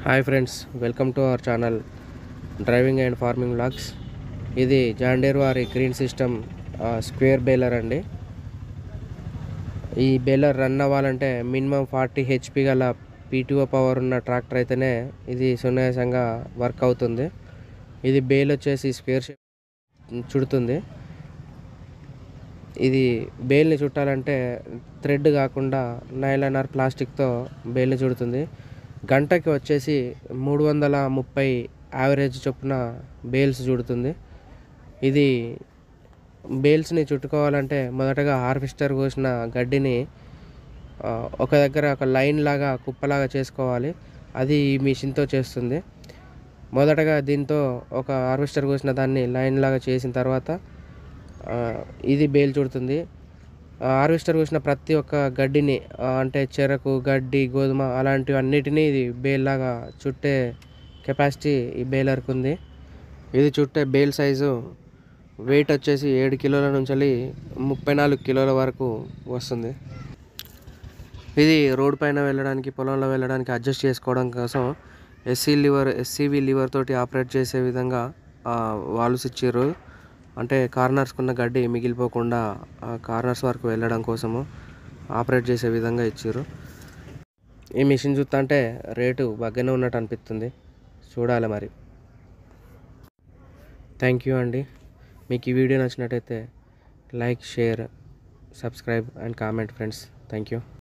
hi friends welcome to our channel driving and farming vlogs ఇది John Deere వారి green system square baler అండి ఈ baler run అవ్వాలంటే minimum forty HP గల PTO power ఉన్న tractor అయితేనే ఇది సునాయాసంగా వర్క్ అవుతుంది ఇది బేల్ వచ్చేసి స్క్వేర్ షేప్ చుడుతుంది ఇది బేల్ని చుట్టాలంటే థ్రెడ్ కాకుండా నైలాన్ ఆర్ ప్లాస్టిక్తో బేల్ని చుడుతుంది గంటకి వచ్చేసి మూడు వందల ముప్పై యావరేజ్ చొప్పున బేల్స్ చుడుతుంది ఇది బేల్స్ని చుట్టుకోవాలంటే మొదటగా హార్వెస్టర్ కోసిన గడ్డిని ఆ, ఒక దగ్గర ఒక లైన్ లాగా కుప్పలాగా చేసుకోవాలి అది ఈ మిషన్తో చేస్తుంది మొదటగా దీంతో ఒక హార్వెస్టర్ కోసిన దాన్ని లైన్ లాగా చేసిన తర్వాత ఆ, ఇది బేల్ చుడుతుంది ఆ, హార్వెస్టర్ కోసిన ప్రతి ఒక్క గడ్డిని ఆ, అంటే చెరకు గడ్డి గోధుమ అలాంటివి అన్నిటినీ ఇది బేల్ లాగా చుట్టే కెపాసిటీ ఈ బేలర్కి ఉంది ఇది చుట్టే బేల్ సైజు వెయిట్ వచ్చేసి ఏడు కిలోల నుంచి ముప్పై నాలుగు కిలోల వరకు వస్తుంది ఇది రోడ్ పైన వెళ్ళడానికి పొలంలో వెళ్ళడానికి అడ్జస్ట్ చేసుకోవడం కోసం ఎస్సీ లివర్ ఎస్సీవి లివర్ తోటి ఆపరేట్ చేసే విధంగా వాల్వ్స్ ఇచ్చారు అంటే కార్నర్స్కి ఉన్న గడ్డి మిగిలిపోకుండా ఆ కార్నర్స్ వరకు వెళ్ళడం కోసము ఆపరేట్ చేసే విధంగా ఇచ్చారు ఈ మిషన్ చూస్తా అంటే రేటు బాగానే ఉన్నట్టు అనిపిస్తుంది చూడాలి మరి థ్యాంక్ యూ అండి మీకు ఈ వీడియో నచ్చినట్టయితే like share subscribe and comment friends thank you